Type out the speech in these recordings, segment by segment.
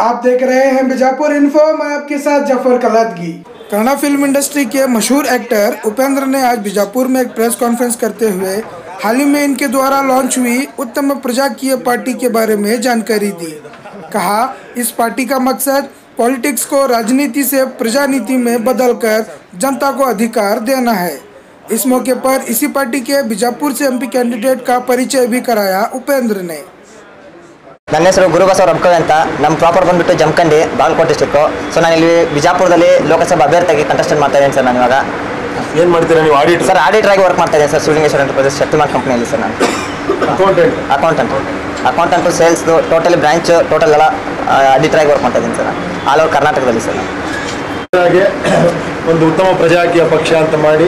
आप देख रहे हैं बीजापुर इन्फो मैं आपके साथ जफर कलादगी कन्नड़ा फिल्म इंडस्ट्री के मशहूर एक्टर उपेंद्र ने आज बीजापुर में एक प्रेस कॉन्फ्रेंस करते हुए हाल ही में इनके द्वारा लॉन्च हुई उत्तम प्रजाकीय पार्टी के बारे में जानकारी दी कहा इस पार्टी का मकसद पॉलिटिक्स को राजनीति से प्रजानीति में बदलकर जनता को अधिकार देना है इस मौके पर इसी पार्टी के बीजापुर से एमपी कैंडिडेट का परिचय भी कराया उपेंद्र ने ನನ್ನ ಹೆಸರು ಗುರುಬಸವ ರಬ್ಕವಿ ಅಂತ ನಮ್ಮ ಪ್ರಾಪರ್ ಬಂದ್ಬಿಟ್ಟು ಜಮಖಂಡಿ ಬಾಗಲಕೋಟೆ ಡಿಸ್ಟಿಕ್ಕು ಸೊ ನಾನು ಇಲ್ಲಿ ಬಿಜಾಪುರದಲ್ಲಿ ಲೋಕಸಭಾ ಅಭ್ಯರ್ಥಿಯಾಗಿ ಕಂಟೆಸ್ಟೆಂಟ್ ಮಾಡ್ತಾ ಇದ್ದೀನಿ ಸರ್ ನಾನು ಇವಾಗ ಏನ್ ಮಾಡ್ತೀರಾ ನೀವು ಆಡಿಟ್ ಸರ್ ಆಡಿಟರ್ ಆಗಿ ವರ್ಕ್ ಮಾಡ್ತಾ ಇದ್ದೀನಿ ಸರ್ ಶಿವಲಿಂಗೇಶ್ವರ ಎಂಟರ್ಪ್ರೈಸಸ್ ಶಕ್ತಿಮಾನ್ ಕಂಪ್ನಿಯಲ್ಲಿ ಸರ್ ನಾನು ಅಕೌಂಟೆಂಟ್ ಅಕೌಂಟೆಂಟ್ ಅಕೌಂಟೆಂಟು ಸೇಲ್ಸ್ದು ಟೋಟಲಿ ಬ್ರಾಂಚ್ ಟೋಟಲ್ ಎಲ್ಲ ಆಡಿಟರ್ ಆಗಿ ವರ್ಕ್ ಮಾಡ್ತಾ ಇದ್ದೀನಿ ಸರ್ ನಾನು ಆಲ್ ಓವರ್ ಕರ್ನಾಟಕದಲ್ಲಿ ಸರ್ ನಾನು ಹಾಗೆ ಒಂದು ಉತ್ತಮ ಪ್ರಜಾಕೀಯ ಪಕ್ಷ ಅಂತ ಮಾಡಿ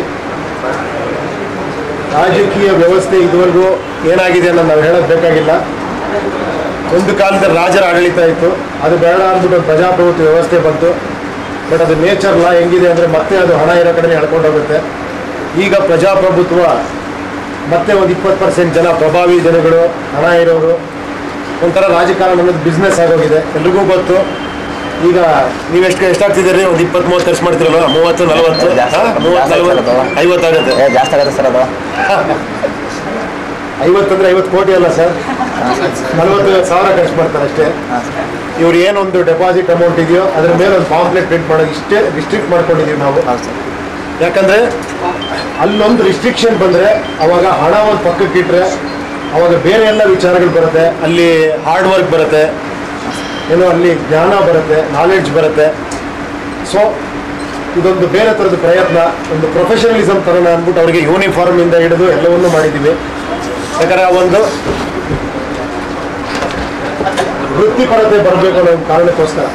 ರಾಜಕೀಯ ವ್ಯವಸ್ಥೆ ಇದುವರೆಗೂ ಏನಾಗಿದೆ ಅನ್ನೋದು ನಾವು ಹೇಳೋದು ಬೇಕಾಗಿಲ್ಲ ಒಂದು ಕಾಲದಲ್ಲಿ ರಾಜರ ಆಡಳಿತ ಇತ್ತು ಅದು ಬೇಡ ಅಂದ್ಬಿಟ್ಟು ಒಂದು ಪ್ರಜಾಪ್ರಭುತ್ವ ವ್ಯವಸ್ಥೆ ಬಂತು ಬಟ್ ಅದು ನೇಚರ್ ಲಾ ಹೆಂಗಿದೆ ಅಂದರೆ ಮತ್ತೆ ಅದು ಹಣ ಇರೋ ಕಡೆ ಎಳ್ಕೊಂಡು ಹೋಗುತ್ತೆ ಈಗ ಪ್ರಜಾಪ್ರಭುತ್ವ ಮತ್ತೆ ಒಂದು ಇಪ್ಪತ್ತು ಪರ್ಸೆಂಟ್ ಜನ ಪ್ರಭಾವಿ ಜನಗಳು ಹಣ ಇರೋರು ಒಂಥರ ರಾಜಕಾರಣ ಅನ್ನೋದು ಬಿಸ್ನೆಸ್ ಆಗೋಗಿದೆ ಎಲ್ರಿಗೂ ಗೊತ್ತು ಈಗ ನೀವು ಎಷ್ಟು ಎಷ್ಟಾಗ್ತಿದ್ದೀರಿ ಒಂದು ಇಪ್ಪತ್ತು ಮೂವತ್ತು ಖರ್ಚು ಮಾಡ್ತಿರಲ್ವ ಮೂವತ್ತು ನಲವತ್ತು ಜಾಸ್ತಿ ಹಾ? ಮೂವತ್ತು ಜಾಸ್ತಿ ನಲವತ್ತು ಆಗುತ್ತೆ. ಐವತ್ತಾಗುತ್ತೆ ಏ ಜಾಸ್ತಿ ಆಗುತ್ತೆ ಸರ್ ಅದು ಐವತ್ತಂದ್ರೆ ಐವತ್ತು ಕೋಟಿ ಅಲ್ಲ ಸರ್ ನಲವತ್ತು ಸಾವಿರ ಖರ್ಚು ಮಾಡ್ತಾರೆ ಅಷ್ಟೇ ಹಾಂ ಸರ್ ಇವ್ರು ಏನೊಂದು ಡೆಪಾಸಿಟ್ ಅಮೌಂಟ್ ಇದೆಯೋ ಅದ್ರ ಮೇಲೆ ಒಂದು ಪಾಂಪ್ಲೆಟ್ ಪ್ರಿಂಟ್ ಮಾಡೋದು ಇಷ್ಟೇ ರಿಸ್ಟ್ರಿಕ್ಟ್ ಮಾಡ್ಕೊಂಡಿದೀವಿ ನಾವು ಹೌದು ಸರ್ ಯಾಕಂದ್ರೆ ಅಲ್ಲೊಂದು ರಿಸ್ಟ್ರಿಕ್ಷನ್ ಬಂದ್ರೆ ಅವಾಗ ಹಣ ಒಂದು ಪಕ್ಕಕ್ಕೆ ಇಟ್ರೆ ಅವಾಗ ಬೇರೆ ಎಲ್ಲ ವಿಚಾರಗಳು ಬರುತ್ತೆ ಅಲ್ಲಿ ಹಾರ್ಡ್ ವರ್ಕ್ ಬರುತ್ತೆ ಏನೋ ಅಲ್ಲಿ ಜ್ಞಾನ ಬರುತ್ತೆ ನಾಲೆಡ್ಜ್ ಬರುತ್ತೆ ಸೊ ಇದೊಂದು ಬೇರೆ ಥರದ ಪ್ರಯತ್ನ ಒಂದು ಪ್ರೊಫೆಷನಲಿಸಮ್ ತರೋಣ ಅಂದ್ಬಿಟ್ಟು ಅವರಿಗೆ ಯೂನಿಫಾರ್ಮ್ ಇಂದ ಹಿಡಿದು ಎಲ್ಲವನ್ನೂ ಮಾಡಿದ್ದೀವಿ ಯಾಕಂದ್ರೆ ಆ ಒಂದು ವೃತ್ತಿಪರತೆ ಬರಬೇಕು ಅನ್ನೋ ಒಂದು ಕಾರಣಕ್ಕೋಸ್ಕರ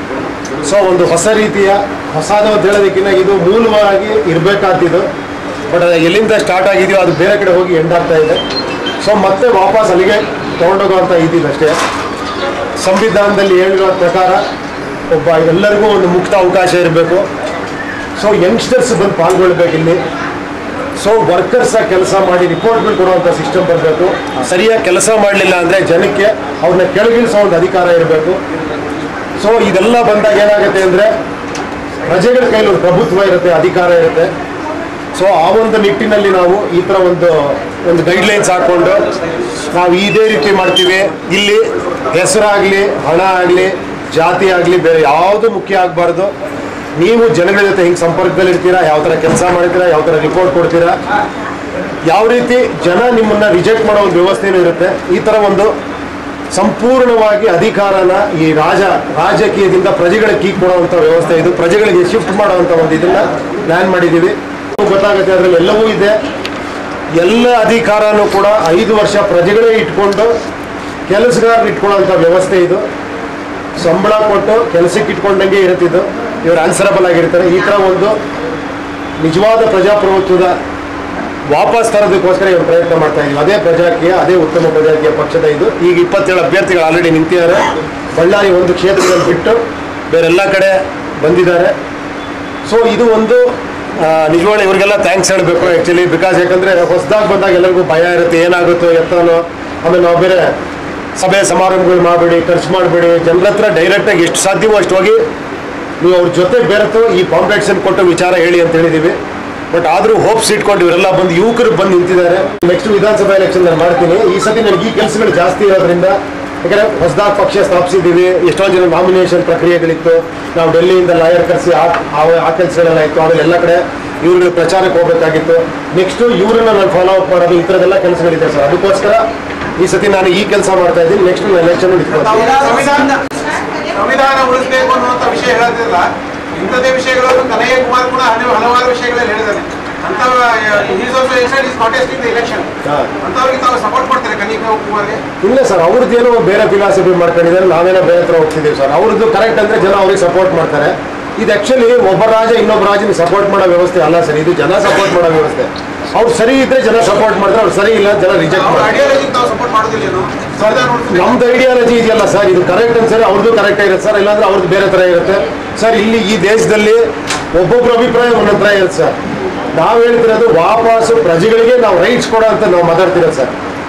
ಸೊ ಒಂದು ಹೊಸ ರೀತಿಯ ಹೊಸದು ಅಂತ ಹೇಳೋದಕ್ಕಿಂತ ಇದು ಮೂಲವಾಗಿ ಇರಬೇಕಾಗ್ತಿದ್ದು ಬಟ್ ಅದು ಎಲ್ಲಿಂದ ಸ್ಟಾರ್ಟ್ ಆಗಿದೆಯೋ ಅದು ಬೇರೆ ಕಡೆ ಹೋಗಿ ಎಂಡ್ ಆಗ್ತಾ ಇದೆ ಸೊ ಮತ್ತೆ ವಾಪಸ್ ಅಲ್ಲಿಗೆ ತೊಗೊಂಡೋಗುವಂಥ ಇದಿದೆ ಅಷ್ಟೇ ಸಂವಿಧಾನದಲ್ಲಿ ಹೇಳಿರೋ ಪ್ರಕಾರ ಒಬ್ಬ ಎಲ್ಲರಿಗೂ ಒಂದು ಮುಕ್ತ ಅವಕಾಶ ಇರಬೇಕು ಸೊ ಯಂಗ್ಸ್ಟರ್ಸ್ ಬಂದು ಪಾಲ್ಗೊಳ್ಬೇಕು ಇಲ್ಲಿ ಸೊ ವರ್ಕರ್ಸ್ ಕೆಲಸ ಮಾಡಿ ರಿಪೋರ್ಟ್ಗಳು ಕೊಡುವಂಥ ಸಿಸ್ಟಮ್ ಬರಬೇಕು ಸರಿಯಾಗಿ ಕೆಲಸ ಮಾಡಲಿಲ್ಲ ಅಂದರೆ ಜನಕ್ಕೆ ಅವ್ರನ್ನ ಕೆಳಗಿಳಿಸೋ ಒಂದು ಅಧಿಕಾರ ಇರಬೇಕು ಸೊ ಇದೆಲ್ಲ ಬಂದಾಗ ಏನಾಗುತ್ತೆ ಅಂದರೆ ಪ್ರಜೆಗಳ ಕೈಲಿ ಒಂದು ಪ್ರಭುತ್ವ ಇರುತ್ತೆ ಅಧಿಕಾರ ಇರುತ್ತೆ ಸೊ ಆ ಒಂದು ನಿಟ್ಟಿನಲ್ಲಿ ನಾವು ಈ ಥರ ಒಂದು ಒಂದು ಗೈಡ್ಲೈನ್ಸ್ ಹಾಕ್ಕೊಂಡು ನಾವು ಇದೇ ರೀತಿ ಮಾಡ್ತೀವಿ ಇಲ್ಲಿ ಹೆಸರಾಗಲಿ ಹಣ ಆಗಲಿ ಜಾತಿ ಆಗಲಿ ಬೇರೆ ಯಾವುದು ಮುಖ್ಯ ಆಗಬಾರ್ದು ನೀವು ಜನಗಳ ಜೊತೆ ಹಿಂಗೆ ಸಂಪರ್ಕದಲ್ಲಿ ಇರ್ತೀರಾ ಯಾವ ಥರ ಕೆಲಸ ಮಾಡ್ತೀರಾ ಯಾವ ಥರ ರಿಪೋರ್ಟ್ ಕೊಡ್ತೀರಾ ಯಾವ ರೀತಿ ಜನ ನಿಮ್ಮನ್ನ ರಿಜೆಕ್ಟ್ ಮಾಡೋ ಒಂದು ವ್ಯವಸ್ಥೆನೂ ಇರುತ್ತೆ ಈ ಥರ ಒಂದು ಸಂಪೂರ್ಣವಾಗಿ ಅಧಿಕಾರನ ಈ ರಾಜ ರಾಜಕೀಯದಿಂದ ಪ್ರಜೆಗಳಿಗೆ ಕೀಕ್ ಕೊಡುವಂಥ ವ್ಯವಸ್ಥೆ ಇದು ಪ್ರಜೆಗಳಿಗೆ ಶಿಫ್ಟ್ ಮಾಡುವಂಥ ಒಂದು ಇದನ್ನ ಪ್ಲಾನ್ ಮಾಡಿದ್ದೀವಿ ಗೊತ್ತಾಗುತ್ತೆ ಅದರಲ್ಲಿ ಎಲ್ಲವೂ ಇದೆ ಎಲ್ಲ ಅಧಿಕಾರನೂ ಕೂಡ ಐದು ವರ್ಷ ಪ್ರಜೆಗಳೇ ಇಟ್ಕೊಂಡು ಕೆಲಸಗಾರರು ಇಟ್ಕೊಳ್ಳೋಂಥ ವ್ಯವಸ್ಥೆ ಇದು ಸಂಬಳ ಕೊಟ್ಟು ಕೆಲಸಕ್ಕೆ ಇಟ್ಕೊಂಡಂಗೆ ಇರುತ್ತಿದ್ದು ಇವರು ಆನ್ಸರಬಲ್ ಆಗಿರ್ತಾರೆ ಈ ಥರ ಒಂದು ನಿಜವಾದ ಪ್ರಜಾಪ್ರಭುತ್ವದ ವಾಪಸ್ ತರೋದಕ್ಕೋಸ್ಕರ ಇವರು ಪ್ರಯತ್ನ ಮಾಡ್ತಾ ಇದ್ದೀವಿ ಅದೇ ಪ್ರಜಾಕೀಯ ಅದೇ ಉತ್ತಮ ಪ್ರಜಾಕೀಯ ಪಕ್ಷದ ಇದು ಈಗ ಇಪ್ಪತ್ತೇಳು ಅಭ್ಯರ್ಥಿಗಳು ಆಲ್ರೆಡಿ ನಿಂತಿದ್ದಾರೆ ಬಳ್ಳಾರಿ ಒಂದು ಕ್ಷೇತ್ರದಲ್ಲಿ ಬಿಟ್ಟು ಬೇರೆಲ್ಲ ಕಡೆ ಬಂದಿದ್ದಾರೆ ಸೊ ಇದು ಒಂದು ಆ, ನಿಜವಾಗ್ಲೂ ಇವರಿಗೆಲ್ಲ ಥ್ಯಾಂಕ್ಸ್ ಹೇಳಬೇಕು ಆ್ಯಕ್ಚುಲಿ ಬಿಕಾಸ್ ಯಾಕಂದರೆ ಹೊಸದಾಗಿ ಬಂದಾಗ ಎಲ್ಲರಿಗೂ ಭಯ ಇರುತ್ತೆ ಏನಾಗುತ್ತೋ ಎತ್ತನೋ ಆಮೇಲೆ ನಾವು ಬೇರೆ ಸಭೆ ಸಮಾರಂಭಗಳು ಮಾಡಬೇಡಿ ಖರ್ಚು ಮಾಡಬೇಡಿ ಜನರ ಹತ್ರ ಡೈರೆಕ್ಟಾಗಿ ಎಷ್ಟು ಸಾಧ್ಯವೋ ಅಷ್ಟು ಹೋಗಿ ನೀವು ಅವ್ರ ಜೊತೆ ಬೆರೆತು ಈ ಕಾಂಪಿಟೇಷನ್ ಕೊಟ್ಟು ವಿಚಾರ ಹೇಳಿ ಅಂತ ಹೇಳಿದ್ದೀವಿ ಬಟ್ ಆದರೂ ಹೋಪ್ಸ್ ಇಟ್ಕೊಂಡು ಇವರೆಲ್ಲ ಬಂದು ಯುವಕರು ಬಂದು ನಿಂತಿದ್ದಾರೆ ನೆಕ್ಸ್ಟ್ ವಿಧಾನಸಭಾ ಎಲೆಕ್ಷನ್ ನಾನು ಮಾಡ್ತೀನಿ ಈ ಸತಿ ನನಗೆ ಈ ಕೆಲಸಗಳು ಜಾಸ್ತಿ ಇರೋದ್ರಿಂದ ಯಾಕಂದರೆ ಹೊಸದಾಗಿ ಪಕ್ಷ ಸ್ಥಾಪಿಸಿದ್ದೀವಿ ಎಷ್ಟೊಂದು ಜನ ನಾಮಿನೇಷನ್ ಪ್ರಕ್ರಿಯೆಗಳಿತ್ತು ನಾವು ಡೆಲ್ಲಿಯಿಂದ ಲಾಯರ್ ಕರೆಸಿ ಆ ಆ- ಆ ಕೆಲಸಗಳೆಲ್ಲ ಇತ್ತು ಆಮೇಲೆ ಎಲ್ಲ ಕಡೆ ಇವ್ರುಗಳ ಪ್ರಚಾರಕ್ಕೆ ಹೋಗಬೇಕಾಗಿತ್ತು ನೆಕ್ಸ್ಟು ಇವ್ರನ್ನ ನಾನು ಫಾಲೋ ಅಪ್ ಮಾಡೋದು ಈ ಥರದ್ದೆಲ್ಲ ಕೆಲಸಗಳಿದೆ ಸರ್ ಅದಕ್ಕೋಸ್ಕರ ಈ ಸತಿ ನಾನು ಈ ಕೆಲಸ ಮಾಡ್ತಾ ಇದ್ದೀನಿ ನೆಕ್ಸ್ಟ್ ಎಲೆಕ್ಷನ್ ಇಟ್ಕೊಳ್ತೀನಿ ಸಂವಿಧಾನ ಸಂವಿಧಾನ ಉಳಿಸಬೇಕು ಅನ್ನುವಂಥ ವಿಷಯ ಹೇಳೋದಿಲ್ಲ ಇಂಥದೇ ವಿಷಯಗಳನ್ನು ಕನಯ್ಯ ಕುಮಾರ್ ಕೂಡ ಹಲವು ಹಲವಾರು ವಿಷಯಗಳಲ್ಲಿ ಹೇಳಿದ್ದಾನೆ ಅಂತ is also is contesting the election ಹಾ. ಅಂತವ್ರಿಗೆ ತಾವು ಸಪೋರ್ಟ್ ಮಾಡ್ತಾರೆ ಕನಯ್ಯ ಕುಮಾರ್ಗೆ ಇಲ್ಲ ಸರ್ ಅವ್ರದ್ದೇನೋ ಬೇರೆ ಫಿಲಾಸಫಿ ಮಾಡ್ಕೊಂಡಿದ್ದಾರೆ ನಾವೇನೋ ಬೇರೆ ಹತ್ರ ಹೋಗ್ತಿದ್ದೀವಿ ಸರ್ ಅವ್ರದ್ದು ಕರೆಕ್ಟ್ ಅಂದ್ರೆ ಜನ ಅವ್ರಿಗೆ ಸಪೋರ್ಟ್ ಮಾಡ್ತಾರೆ ಇದು ಆಕ್ಚುಲಿ ಒಬ್ಬ ರಾಜ ಇನ್ನೊಬ್ಬ ರಾಜನ ಸಪೋರ್ಟ್ ಮಾಡೋ ವ್ಯವಸ್ಥೆ ಅಲ್ಲ ಸರ್ ಇದು ಜನ ಸಪೋರ್ಟ್ ಮಾಡೋ ವ್ಯವಸ್ಥೆ ಅವ್ರು ಸರಿ ಇದ್ರೆ ಜನ ಸಪೋರ್ಟ್ ಮಾಡ್ತಾರೆ ಅವ್ರು ಸರಿ ಇಲ್ಲ ಜನ ರಿಜೆಕ್ಟ್ ಅವ್ರ ಮಾಡ್ತಾರೆ ಐಡಿಯಾಲಜಿ ತಾವು ಸಪೋರ್ಟ್ ಮಾಡೋದಿಲ್ಲೇನು ಸಂವಿಧಾನ ಉಳಿಸ್ಬೇಕು. ನಮ್ದು ಐಡಿಯಾಲಜಿ ಇದೆಯಲ್ಲ ಸರ್ ಇದು ಕರೆಕ್ಟ್ ಅಂತ ಸರಿ ಅವ್ರದ್ದು ಕರೆಕ್ಟ್ ಇರುತ್ತೆ ಸರ್ ಇಲ್ಲಾಂದ್ರೆ ಅವ್ರದ್ದು ಬೇರೆ ಥರ ಇರುತ್ತೆ ಸರ್ ಇಲ್ಲಿ ಈ ದೇಶದಲ್ಲಿ ಒಬ್ಬೊಬ್ಬರ ಅಭಿಪ್ರಾಯ ಒಂದೊಂದು ಥರ ಇರುತ್ತೆ ಸರ್ ನಾವು ಹೇಳ್ತಿರೋದು ವಾಪಸ್ಸು ಪ್ರಜೆಗಳಿಗೆ ನಾವು ರೈಟ್ಸ್ ಕೊಡೋ ಅಂತ ನಾವು ಮಾತಾಡ್ತಿರೋದು ಸರ್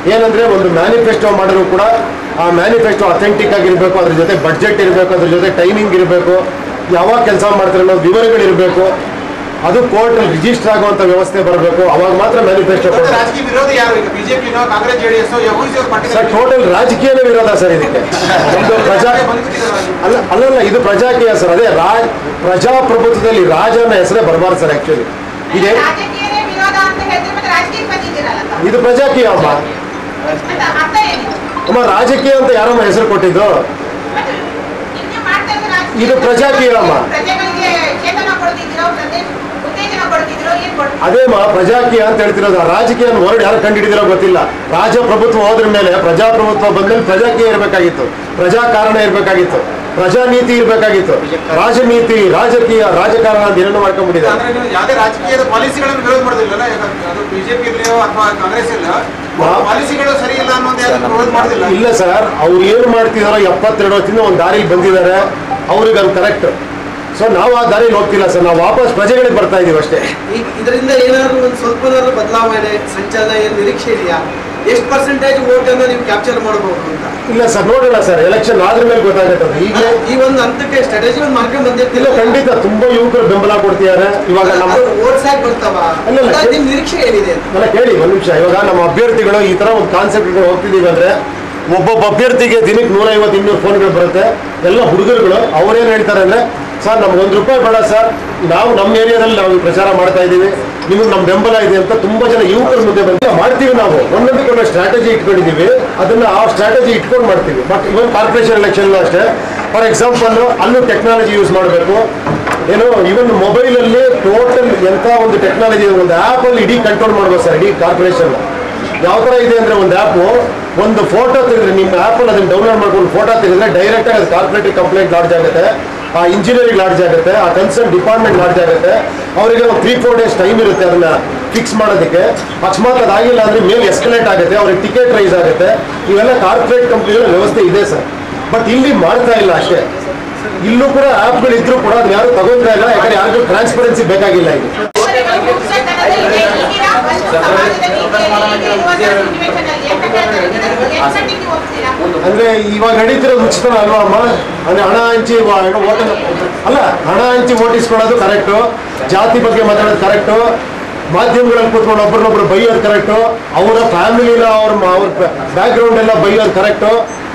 ಏನಂದ್ರೆ ಒಂದು ಮ್ಯಾನಿಫೆಸ್ಟೋ ಮಾಡಿದ್ರು ಕೂಡ ಆ ಮ್ಯಾನಿಫೆಸ್ಟೋ ಅಥೆಂಟಿಕ್ ಆಗಿರಬೇಕು ಅದ್ರ ಜೊತೆ ಬಡ್ಜೆಟ್ ಇರಬೇಕು ಅದ್ರ ಜೊತೆ ಟೈಮಿಂಗ್ ಇರಬೇಕು ಯಾವಾಗ ಕೆಲಸ ಮಾಡ್ತಾರೆ ಅನ್ನೋ ವಿವರಗಳಿರಬೇಕು ಅದು ಕೋರ್ಟ್ ರಿಜಿಸ್ಟರ್ ಆಗುವಂತ ವ್ಯವಸ್ಥೆ ಬರಬೇಕು ಅವಾಗ ಮಾತ್ರ ಮ್ಯಾನಿಫೆಸ್ಟೋ ಮತ್ತೆ ರಾಜಕೀಯ ವಿರೋಧ ಯಾರು ಈಗ ಬಿಜೆಪಿನೋ Congress JDS party sir total ರಾಜಕೀಯನೇ ವಿರೋಧ ಸರ್ ಇದಕ್ಕೆ ಒಂದು ಪ್ರಜಾ ಅಲ್ಲ ಅಲ್ಲಲ್ಲ ಇದು ಪ್ರಜಾಕೀಯ ಸರ್ ಅದೇ ರಾಜ್ ಪ್ರಜಾಪ್ರಭುತ್ವದಲ್ಲಿ ರಾಜ ಅನ್ನೋ ಹೆಸರೇ ಬರಬಾರ್ದು ಸರ್ ಆಕ್ಚುಲಿ ಇದೇ ರಾಜಕೀಯನೇ ವಿರೋಧ ಅಂತ ಹೇಳಿದ್ರೆ ಮತ್ತೆ ರಾಜಕೀಯಕ್ಕೆ ಬಂದಿದ್ದೀರಲ್ಲ ತಾವು. ಇದು ಪ್ರಜಾಕೀಯ ಅಮ್ಮ ಮತ್ತೆ ಅರ್ಥ ಏನಿದು ಅಮ್ಮ ರಾಜಕೀಯ ಅಂತ ಯಾರಮ್ಮ ಹೆಸರು ಕೊಟ್ಟಿದ್ದು ಮತ್ತೆ ಹಿಂಗೆ ಮಾಡ್ತಾ ಇದ್ರೆ ರಾಜಕೀಯ ಇದು ಪ್ರಜಾಕೀಯ ಅಮ್ಮ. ಪ್ರಜೆಗಳಿಗೆ ಚೇತನ ಕೊಡ್ತಿದ್ದೀರೋ ಪ್ರಜೆ ಉತ್ತೇಜನ ಕೊಡ್ತಿದ್ದೀರೋ ಏನ್ ಕೊಡ್ತಿದ್ದೀರೋ ಅದೇ ಮಾ ಪ್ರಜಾಕೀಯ ಅಂತ ಹೇಳ್ತಿರೋದು ಆ ರಾಜಕೀಯ ವರ್ಡ್ ಯಾರು ಕಂಡುಹಿಡಿದಿರೋ ಗೊತ್ತಿಲ್ಲ ರಾಜಪ್ರಭುತ್ವ ಹೋದ್ರ ಮೇಲೆ ಪ್ರಜಾಪ್ರಭುತ್ವ ಬಂದ್ಮೇಲೆ ಪ್ರಜಾಕೀಯ ಇರಬೇಕಾಗಿತ್ತು ಪ್ರಜಾಕಾರಣ ಇರಬೇಕಾಗಿತ್ತು ಪ್ರಜಾನೀತಿ ಇರಬೇಕಾಗಿತ್ತು ರಾಜನೀತಿ ರಾಜಕೀಯ ರಾಜಕಾರಣ ಅಂತ ಏನೋ ಮಾಡ್ಕೊಂಡ್ಬಿಟ್ಟಿದ್ದಾರೆ ಅಂದ್ರೆ ನೀವು ಯಾವುದೇ ರಾಜಕೀಯದ ಪಾಲಿಸಿಗಳನ್ನು ವಿರೋಧ ಮಾಡೋದಿಲ್ಲ ಅದು ಬಿಜೆಪಿ ಇರಲಿಯೋ ಅಥವಾ ಕಾಂಗ್ರೆಸ್ ಇಲ್ಲ ಪಾಲಿಸಿಗಳು ಸರಿ ಇಲ್ಲ ಅನ್ನೋದು ಯಾರು ವಿರೋಧ ಮಾಡೋದಿಲ್ಲ ಇಲ್ಲ ಸರ್ ಅವ್ರು ಏನು ಮಾಡ್ತಿದಾರೋ ಎಪ್ಪತ್ತೆರಡು ವರ್ಷದಿಂದ ಒಂದು ದಾರಿಲಿ ಬಂದಿದ್ದಾರೆ ಅವ್ರಿಗೆ ಅದು ಕರೆಕ್ಟ್ ಸೊ ನಾವು ಆ ದಾರಿಲಿ ಹೋಗ್ತಿಲ್ಲ ಸರ್ ನಾವು ವಾಪಸ್ ಪ್ರಜೆಗಳಿಗೆ ಬರ್ತಾ ಇದೀವಿ ಅಷ್ಟೇ ಈಗ ಇದರಿಂದ ಏನಾದ್ರು ಒಂದು ಸ್ವಲ್ಪನಾದ್ರೂ ಬದಲಾವಣೆ ಸಂಚಲನ ಏನು ನಿರೀಕ್ಷೆ ಇದೆಯಾ ಎಷ್ಟು ಪರ್ಸೆಂಟೇಜ್ ವೋಟ್ ಅನ್ನ ನೀವು ಕ್ಯಾಪ್ಚರ್ ಮಾಡಬಹುದು ಅಂತ ಇಲ್ಲ ಸರ್ ನೋಡೋಣ ಸರ್ ಎಲೆಕ್ಷನ್ ಆದ್ರ ಮೇಲೆ ಗೊತ್ತಾಗುತ್ತೆ ಅದು. ಈಗಲೇ ಈ ಒಂದು ಹಂತಕ್ಕೆ ಸ್ಟ್ರಾಟಜಿ ಒಂದು ಮಾಡ್ಕೊಂಡು ಇಲ್ಲ ಬಂದಿರ್ತಿಲ್ಲ ಖಂಡಿತ ತುಂಬಾ ಯುವಕರು ಬೆಂಬಲ ಕೊಡ್ತಿದ್ದಾರೆ ಇವಾಗ ನಮ್ಮ ವೋಟ್ಸ್ ಆಗಿ ಬರ್ತಾವ ಅಲ್ಲ, ಅಲ್ಲ. ನಿಮ್ ನಿರೀಕ್ಷೆ ಏನಿದೆ ಅಂತ ಅಲ್ಲ ಕೇಳಿ ಒಂದ್ ನಿಮಿಷ ಇವಾಗ ನಮ್ಮ ಅಭ್ಯರ್ಥಿಗಳು ಈ ತರ ಒಂದು ಕಾನ್ಸೆಪ್ಟ್ ಹೋಗ್ತಿದೀವಿ ಅಂದ್ರೆ ಒಬ್ಬೊಬ್ಬ ಅಭ್ಯರ್ಥಿಗೆ ದಿನಕ್ಕೆ ನೂರ ಐವತ್ತು ಇನ್ನೂರು ಫೋನ್ಗಳು ಬರುತ್ತೆ ಎಲ್ಲ ಹುಡುಗರುಗಳು ಅವ್ರೇನ್ ಹೇಳ್ತಾರೆ ಅಂದ್ರೆ ಸರ್ ನಮ್ಗೆ ಒಂದು ರೂಪಾಯಿ ಬೇಡ ಸರ್ ನಾವು ನಮ್ಮ ಏರಿಯಾದಲ್ಲಿ ನಾವು ಈ ಪ್ರಚಾರ ಮಾಡ್ತಾ ಇದ್ದೀವಿ ನಿಮಗೆ ನಮ್ಮ ಬೆಂಬಲ ಇದೆ ಅಂತ ತುಂಬಾ ಜನ ಯುವಕರ ಮುಂದೆ ಬಂದು ಮಾಡ್ತೀವಿ ನಾವು ಒಂದೊಂದಕ್ಕೆ ಒಂದೊಂದು ಸ್ಟ್ರಾಟಜಿ ಇಟ್ಕೊಂಡಿದ್ದೀವಿ ಅದನ್ನ ಆ ಸ್ಟ್ರಾಟಜಿ ಇಟ್ಕೊಂಡು ಮಾಡ್ತೀವಿ ಬಟ್ ಇವನ್ ಕಾರ್ಪೊರೇಷನ್ ಎಲೆಕ್ಷನ್ ಅಷ್ಟೇ ಫಾರ್ ಎಕ್ಸಾಂಪಲ್ ಅಲ್ಲೂ ಟೆಕ್ನಾಲಜಿ ಯೂಸ್ ಮಾಡಬೇಕು ಏನು ಇವನ್ ಮೊಬೈಲ್ ಅಲ್ಲಿ ಟೋಟಲ್ ಎಂತ ಒಂದು ಟೆಕ್ನಾಲಜಿ ಒಂದು ಆಪ್ ಅಲ್ಲಿ ಇಡೀ ಕಂಟ್ರೋಲ್ ಮಾಡ್ಬೋದು ಸರ್ ಇಡೀ ಕಾರ್ಪೊರೇಷನ್ ಯಾವ ತರ ಇದೆ ಅಂದ್ರೆ ಒಂದು ಆಪ್ ಒಂದು ಫೋಟೋ ತೆಗೆದ್ರೆ ನಿಮ್ಮ ಆಪ್ ಅಲ್ಲಿ ಅದನ್ನ ಡೌನ್ಲೋಡ್ ಮಾಡ್ಕೊಂಡು ಫೋಟೋ ತೆಗೆದ್ರೆ ಡೈರೆಕ್ಟ್ ಆಗಿ ಅದು ಕಾರ್ಪೊರೇಟಿವ್ ಕಂಪ್ಲೇಂಟ್ ಲಾಡ್ಜ್ ಆಗುತ್ತೆ ಆ ಇಂಜಿನಿಯರಿಂಗ್ ಲಾಡ್ಜ್ ಆಗುತ್ತೆ ಆ ಕನ್ಸರ್ನ್ ಡಿಪಾರ್ಟ್ಮೆಂಟ್ ಲಾಡ್ಜ್ ಆಗುತ್ತೆ ಅವರಿಗೆ ಒಂದು ತ್ರೀ ಫೋರ್ ಡೇಸ್ ಟೈಮ್ ಇರುತ್ತೆ ಅದನ್ನ ಫಿಕ್ಸ್ ಮಾಡೋದಕ್ಕೆ ಅಕಸ್ಮಾತ್ ಅದಾಗಿಲ್ಲ ಅಂದ್ರೆ ಮೇಲೆ ಎಸ್ಕಲೇಟ್ ಆಗುತ್ತೆ ಅವ್ರಿಗೆ ಟಿಕೆಟ್ ರೈಸ್ ಆಗುತ್ತೆ ಇವೆಲ್ಲ ಕಾರ್ಪೊರೇಟ್ ಕಂಪ್ನಿಗಳ ವ್ಯವಸ್ಥೆ ಇದೆ ಸರ್ ಬಟ್ ಇಲ್ಲಿ ಮಾಡ್ತಾ ಇಲ್ಲ ಅಷ್ಟೇ ಇಲ್ಲೂ ಕೂಡ ಆಪ್ಗಳು ಇದ್ರೂ ಕೂಡ ಅದನ್ನ ಯಾರು ತಗೊಂತಾ ಇಲ್ಲ ಯಾಕಂದ್ರೆ ಯಾರಿಗೂ ಟ್ರಾನ್ಸ್ಪರೆನ್ಸಿ ಬೇಕಾಗಿಲ್ಲ ಈಗ ಅವರಿಗೆ ಮುಗ್ಸತನದಲ್ಲಿ ಇದೆ. ಈಗಿನ ಒಂದು ಸಮಾಜದಲ್ಲಿ ಈಗ ಇರುವಂತಹ situation ಅಲ್ಲಿ ಅಂತ ಕೇಳ್ತಾರೆ. ಇದನ್ನು ಎಷ್ಟು ಮಟ್ಟಿಗೆ ಒಪ್ತೀರಾ? ಅಂದ್ರೆ ಇವಾಗ ನಡೀತಿರೋದು ಉಚಿತನ ಅಲ್ವಾ ಅಮ್ಮ ಅಂದ್ರೆ ಹಣ ಹಂಚಿ ವ- ಏನೋ ಓಟ್ ಅಲ್ಲ ಹಣ ಹಂಚಿ ಓಟಿಸ್ಕೊಳ್ಳೋದು ಕರೆಕ್ಟು ಜಾತಿ ಬಗ್ಗೆ ಮಾತಾಡೋದು ಕರೆಕ್ಟು ಮಾಧ್ಯಮಗಳಲ್ಲಿ ಕೂತ್ಕೊಂಡು ಒಬ್ರನ್ನೊಬ್ರು ಬೈಯೋದು ಕರೆಕ್ಟು ಅವರ ಫ್ಯಾಮಿಲಿನ ಅವ್ರ ಮ- ಅವ್ರ ಬ್ಯಾಕ್ ಗ್ರೌಂಡ್ ಎಲ್ಲ ಬೈಯೋದು ಕರೆಕ್ಟು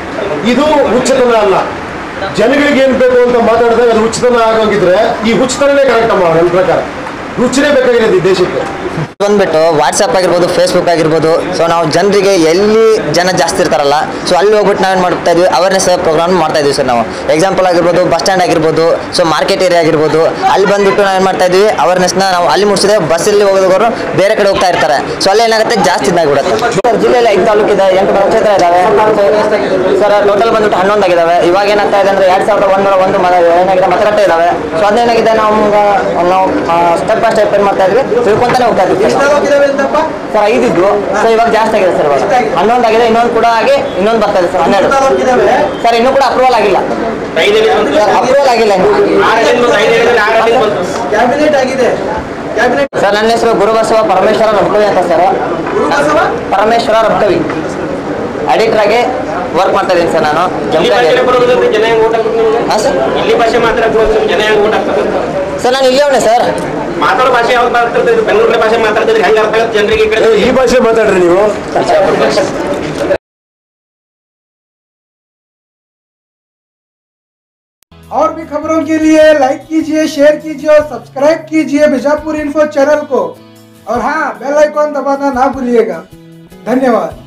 ಇದು ಹುಚ್ಚತನ ಅಲ್ಲ ಜನಗಳಿಗೆ ಏನ್ ಬೇಕು ಅಂತ ಮಾತಾಡಿದಾಗ ಅದು ಹುಚ್ಚತನ ಆಗೋಗಿದ್ರೆ ಈ ಹುಚ್ಚತನನೇ ಕರೆಕ್ಟ್ ಅಮ್ಮ ನನ್ನ ಪ್ರಕಾರ ಹುಚ್ಚನೇ ಬೇಕಾಗಿರೋದು ಈ ದೇಶಕ್ಕೆ ಬಂದ್ಬಿಟ್ಟು ವಾಟ್ಸಪ್ ಆಗಿರ್ಬೋದು ಫೇಸ್ಬುಕ್ ಆಗಿರ್ಬೋದು ಸೊ ನಾವು ಜನರಿಗೆ ಎಲ್ಲಿ ಜನ ಜಾಸ್ತಿ ಇರ್ತಾರಲ್ಲ ಸೊ ಅಲ್ಲಿ ಹೋಗ್ಬಿಟ್ಟು ನಾವೇನು ಮಾಡ್ತಾ ಇದ್ವಿ ಅವೇರ್ನೆಸ್ ಪ್ರೋಗ್ರಾಮ್ ಮಾಡ್ತಾ ಇದ್ವಿ ಸರ್ ನಾವು ಎಕ್ಸಾಂಪಲ್ ಆಗಿರ್ಬೋದು ಬಸ್ ಸ್ಟ್ಯಾಂಡ್ ಆಗಿರ್ಬೋದು ಸೊ ಮಾರ್ಕೆಟ್ ಏರಿಯಾ ಆಗಿರ್ಬೋದು ಅಲ್ಲಿ ಬಂದ್ಬಿಟ್ಟು ನಾವು ಏನು ಮಾಡ್ತಾ ಇದ್ವಿ ಅವೇರ್ನೆಸ್ನ ನಾವು ಅಲ್ಲಿ ಮುಗಿಸಿದ್ರೆ ಬಸ್ಸಲ್ಲಿ ಹೋಗೋದವರು ಬೇರೆ ಕಡೆ ಹೋಗ್ತಾ ಇರ್ತಾರೆ ಸೊ ಅಲ್ಲಿ ಏನಾಗುತ್ತೆ ಜಾಸ್ತಿ ಇದಾಗ್ಬಿಡುತ್ತೆ ಸರ್ ಜಿಲ್ಲೆಯಲ್ಲಿ ಐದು ತಾಲೂಕು ಇದೆ ಎಂಟು ನಕ್ಷತ್ರ ಇದಾವೆ ಸರ್ ಟೋಟಲ್ ಬಂದ್ಬಿಟ್ಟು ಹನ್ನೊಂದು ಆಗಿದಾವೆ ಇವಾಗ ಏನಾಗ್ತಾ ಇದೆ ಅಂದ್ರೆ ಎರಡ್ ಸಾವಿರದ ಒಂದರ ಒಂದು ಮ- ಏನಾಗಿದೆ ಮತಗಟ್ಟೆ ಇದಾವೆ ಸೊ ಅದೇನಾಗಿದೆ ನಾವು ನಾವು ಸ್ಟೆಪ್ ಬೈ ಸ್ಟೆಪ್ ಏನು ಮಾಡ್ತಾ ಇದ್ವಿ ತಿಳ್ಕೊಂತಾನೆ ಹೋಗ್ತಾ ಇದ್ವಿ ಎಷ್ಟು ಹೋಗಿದಾವೆ ಅಂತಪ್ಪ ಸರ್ ಐದಿದ್ದು ಸೊ ಇವಾಗ ಜಾಸ್ತಿ ಆಗಿದೆ ಸರ್ ಇವಾಗ ಎಷ್ಟಾಗಿದೆ? ಹನ್ನೊಂದು ಆಗಿದೆ ಇನ್ನೊಂದು ಕೂಡ ಆಗಿ ಇನ್ನೊಂದು ಬರ್ತಾ ಇದೆ ಸರ್ ಹನ್ನೆರಡು ಹೋಗಿದಾವೆ ಸರ್ ಇನ್ನೂ ಕೂಡ ಅಪ್ರೂವಲ್ ಆಗಿಲ್ಲ ಅಪ್ರೂವಲ್ ಆಗಿಲ್ಲ ಇನ್ನು. ಕ್ಯಾಬಿನೆಟ್ ಆಗಿದೆ ಕ್ಯಾಬಿನೆಟ್ ಸರ್ ನನ್ನ ಹೆಸರು ಗುರುಬಸವ ಪರಮೇಶ್ವರ ರಬ್ಕವಿ ಅಂತ ಸರ್ ಗುರುಬಸವ ಪರಮೇಶ್ವರ ರಬ್ಕವಿ ಅಡಿಟರ್ ಆಗಿ ವರ್ಕ್ ಮಾಡ್ತಾ ಇದ್ದೀನಿ ಸರ್ ನಾನು ಜಮಖಂಡಿಯಲ್ಲಿ. ಹಾಂ ಸರ್ ಇಲ್ಲಿ ಭಾಷೆ ಮಾತಾಡೋದು ಜನ ಹೆಂಗ್ ಊಟ ಆಗ್ತದೆ ಸರ್ ನಾನು ಇಲ್ಲೇ ಅವನೇ ಸರ್ ಮಾತಾಡೋ ಭಾಷೆ ಯಾವ್ದು ಮಾತಾಡ್ತಿದ್ರೆ ಬೆಂಗಳೂರಿನ ಭಾಷೆ ಮಾತಾಡ್ತಿದ್ರೆ ಹೆಂಗ್ ಅರ್ಥ ಆಗುತ್ತೆ ಜನರಿಗೆ ಈ ಏ, ಕಡೆ ಈ ಭಾಷೆ ಮಾತಾಡ್ರಿ ನೀವು और भी खबरों के लिए लाइक कीजिए शेयर कीजिए और सब्सक्राइब कीजिए बीजापुर इन्फो चैनल को और हाँ बेल आइकॉन दबाना ना भूलिएगा धन्यवाद